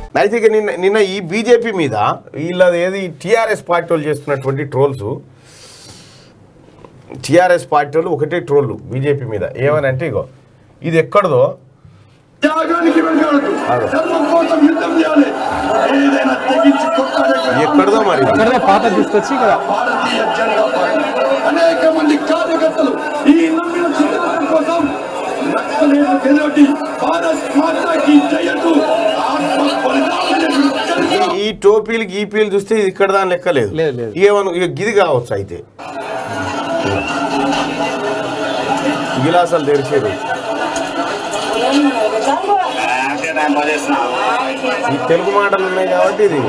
అయితే ఇక నిన్న నిన్న ఈ బీజేపీ మీద వీళ్ళది ఏది టీఆర్ఎస్ పార్టీ వాళ్ళు చేస్తున్నటువంటి ట్రోల్స్ టీఆర్ఎస్ పార్టీ వాళ్ళు ఒకటే ట్రోల్ బీజేపీ మీద ఏమని అంటే ఇగో ఇది ఎక్కడదో త్యాగానికి వెళ్ళాడు ధర్మం కోసం యుద్ధం చేయాలి ఏదైనా తెగించి కొట్టాలి ఎక్కడదో మరి ఇది. ఇక్కడ పాత తీసుకొచ్చి ఇక్కడ భారతీయ జనతా పార్టీ అనేక మంది కార్యకర్తలు ఈ నమ్మిన సిద్ధాంతం కోసం నక్సలేట్ ఎదుటి భారత్ మాతాకి జయతు ఆత్మ బలిదానం చేసిన ఈ టోపీలు గీపీలు చూస్తే ఇది ఇక్కడ దాని లెక్క లేదు లేదు, లేదు. ఏమను ఇక గిది కావచ్చు అయితే గిలాసాలు తెరిచేది ఈ తెలుగు మాటలు ఉన్నాయి కాబట్టి ఇది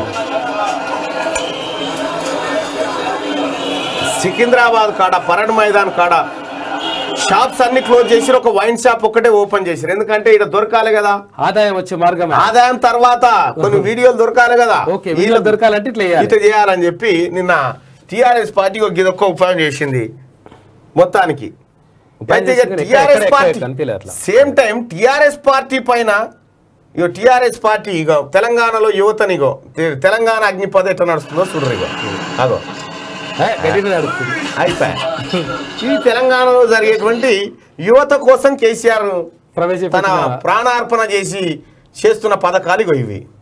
సికింద్రాబాద్ కాడ పరడ్ మైదాన్ కాడ షాప్స్ అన్ని క్లోజ్ చేసి ఒక వైన్ షాప్ ఒక్కటే ఓపెన్ చేశారు ఎందుకంటే ఇక్కడ దొరకాలి కదా ఆదాయం వచ్చే మార్గం ఆదాయం తర్వాత కొన్ని వీడియోలు దొరకాలి కదా ఓకే వీళ్ళు దొరకాలంటే ఇట్లా ఇట్లా చేయాలి చేయాలని చెప్పి నిన్న టిఆర్ఎస్ పార్టీ ఒక ఇదొక్క ఉపాయం చేసింది మొత్తానికి ఉపాయం అయితే ఇక చేసింది, ఎక్కడ- టిఆర్ఎస్ ఎక్కడ- పార్టీ ఎక్కడ కనిపించలే అట్లా. సేమ్ టైం టిఆర్ఎస్ పార్టీ పైన ఇగో టిఆర్ఎస్ పార్టీ ఇగో తెలంగాణలో యువతని ఇగో తె- తెలంగాణ అగ్నిపథ ఎట్లా నడుస్తుందో చూడరు ఇగో అగో ఏ, గట్టిగా నడుస్తుంది అయిపోయా ఈ తెలంగాణలో జరిగేటువంటి యువత కోసం కేసీఆర్ తన ప్రవేశపెట్టిన ప్రాణార్పణ చేసి చేస్తున్న పథకాలు ఇగో ఇవి